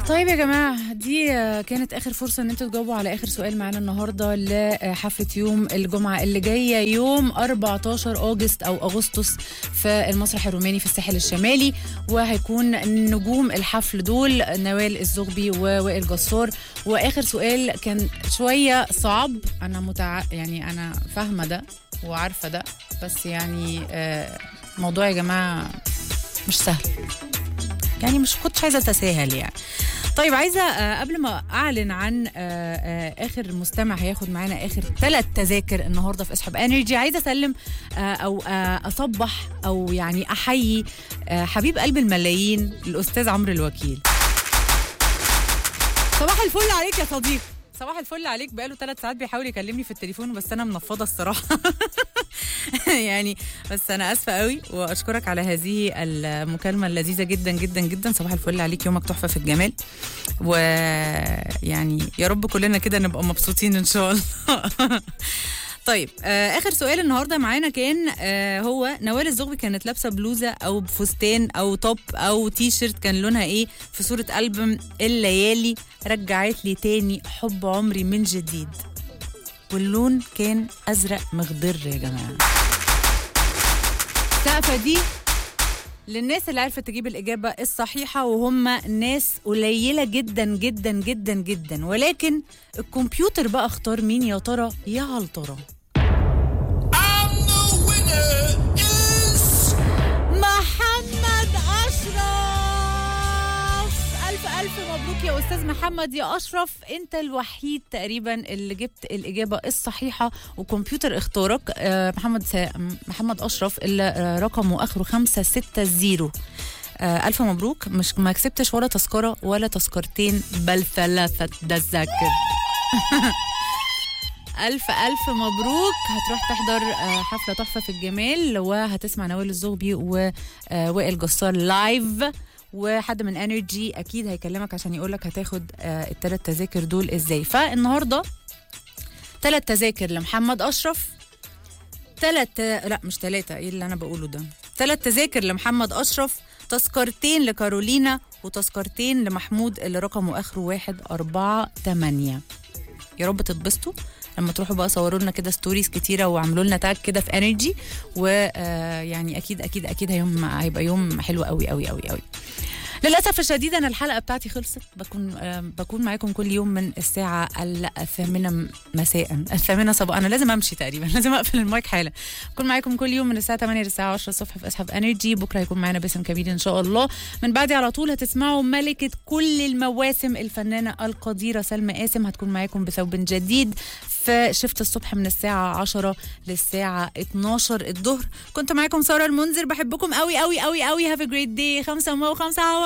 طيب يا جماعة دي آه، كانت آخر فرصة إن انتوا تجاوبوا على آخر سؤال معانا النهاردة لحفلة يوم الجمعة اللي جاية يوم 14 أوجست أو أغسطس في المسرح الروماني في الساحل الشمالي وهيكون نجوم الحفل دول نوال الزغبي ووائل جسار وآخر سؤال كان شوية صعب أنا متع... يعني أنا فاهمة ده وعارفة ده بس يعني آه، موضوع يا جماعة مش سهل يعني مش كنتش عايزه اتساهل يعني طيب عايزه آه، قبل ما اعلن عن آه، آه، اخر مستمع هياخد معانا اخر ثلاث تذاكر النهارده في اسحب انرجي عايزه اسلم آه، او آه، اصبح او يعني احيي آه، حبيب قلب الملايين الاستاذ عمرو الوكيل صباح الفل عليك يا صديقي صباح الفل عليك بقاله ثلاث ساعات بيحاول يكلمني في التليفون بس انا منفضه الصراحه يعني بس انا اسفه قوي واشكرك على هذه المكالمه اللذيذه جدا جدا جدا صباح الفل عليك يومك تحفه في الجمال ويعني يا رب كلنا كده نبقى مبسوطين ان شاء الله طيب آه اخر سؤال النهارده معانا كان آه هو نوال الزغبي كانت لابسه بلوزه او فستان او توب او تي شيرت كان لونها ايه في صوره البوم الليالي رجعت لي تاني حب عمري من جديد واللون كان ازرق مخضر يا جماعه السقفه دي للناس اللي عرفت تجيب الإجابة الصحيحة وهم ناس قليلة جدا جدا جدا جدا ولكن الكمبيوتر بقى اختار مين يا ترى يا هل ترى I'm the winner is محمد أشرف ألف ألف مبروك يا أستاذ محمد يا أشرف أنت الوحيد تقريبا اللي جبت الإجابة الصحيحة وكمبيوتر اختارك آه، محمد سا... محمد أشرف اللي آه، رقمه آخره 560 آه، ألف مبروك مش ما كسبتش ولا تذكرة ولا تذكرتين بل ثلاثة تذاكر ألف ألف مبروك هتروح تحضر آه، حفلة تحفة في الجمال وهتسمع نوال الزغبي ووائل جسار لايف وحد من انرجي اكيد هيكلمك عشان يقولك هتاخد آه، التلات تذاكر دول ازاي فالنهارده تلات تذاكر لمحمد اشرف تلات لا مش تلاتة ايه اللي انا بقوله ده تلات تذاكر لمحمد اشرف تذكرتين لكارولينا وتذكرتين لمحمود اللي رقمه اخره واحد أربعة تمانية يا رب تتبسطوا لما تروحوا بقى صوروا لنا كده ستوريز كتيره وعملوا لنا تاج كده في انرجي ويعني اكيد اكيد اكيد هيوم هيبقى يوم حلو قوي قوي قوي قوي للاسف الشديد انا الحلقه بتاعتي خلصت بكون آه، بكون معاكم كل يوم من الساعه الثامنه مساء الثامنه صباحا انا لازم امشي تقريبا لازم اقفل المايك حالا بكون معاكم كل يوم من الساعه 8 للساعه 10 الصبح في اسحب انرجي بكره هيكون معانا باسم كبير ان شاء الله من بعدي على طول هتسمعوا ملكه كل المواسم الفنانه القديره سلمى قاسم هتكون معاكم بثوب جديد في شفت الصبح من الساعة 10 للساعة 12 الظهر كنت معاكم سارة المنذر بحبكم قوي قوي قوي قوي هاف ا جريت داي 5 وخمسة